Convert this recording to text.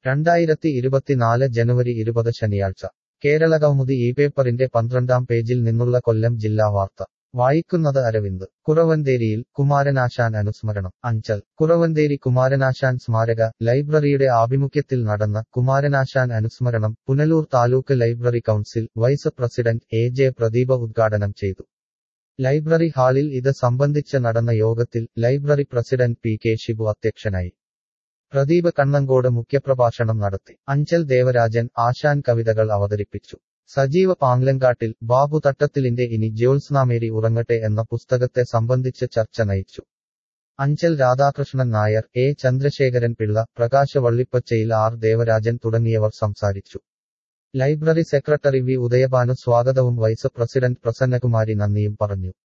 രണ്ടായിരത്തി ഇരുപത്തിനാല് ജനുവരി ഇരുപത് ശനിയാഴ്ച കേരളകൗമുദി ഈ പേപ്പറിന്റെ പന്ത്രണ്ടാം പേജിൽ നിന്നുള്ള കൊല്ലം ജില്ലാ വാർത്ത വായിക്കുന്നത് അരവിന്ദ് കുറവന്തേരിയിൽ കുമാരനാശാൻ അനുസ്മരണം അഞ്ചൽ കുറവന്തേരി കുമാരനാശാൻ സ്മാരക ലൈബ്രറിയുടെ ആഭിമുഖ്യത്തിൽ നടന്ന കുമാരനാശാൻ അനുസ്മരണം Punalur taluk library council vice president A J Pradeepa ഉദ്ഘാടനം ചെയ്തു ലൈബ്രറി ഹാളിൽ ഇത് സംബന്ധിച്ച് നടന്ന യോഗത്തിൽ library president P K Shibu അധ്യക്ഷനായി പ്രദീപ് കണ്ണങ്കോട് മുഖ്യപ്രഭാഷണം നടത്തി അഞ്ചൽ ദേവരാജൻ ആശാൻ കവിതകൾ അവതരിപ്പിച്ചു സജീവ പാങ്ലങ്കാട്ടിൽ ബാബു തട്ടത്തിലിന്റെ ഇനി ജ്യോത്സ്നാമേരി ഉറങ്ങട്ടെ എന്ന പുസ്തകത്തെ സംബന്ധിച്ച് ചർച്ച നയിച്ചു അഞ്ചൽ രാധാകൃഷ്ണൻ നായർ എ ചന്ദ്രശേഖരൻ പിള്ള പ്രകാശ വള്ളിപ്പച്ചയിൽ ആർ ദേവരാജൻ തുടങ്ങിയവർ സംസാരിച്ചു ലൈബ്രറി സെക്രട്ടറി വി ഉദയഭാനു സ്വാഗതവും വൈസ് പ്രസിഡന്റ് പ്രസന്നകുമാരി നന്ദിയും പറഞ്ഞു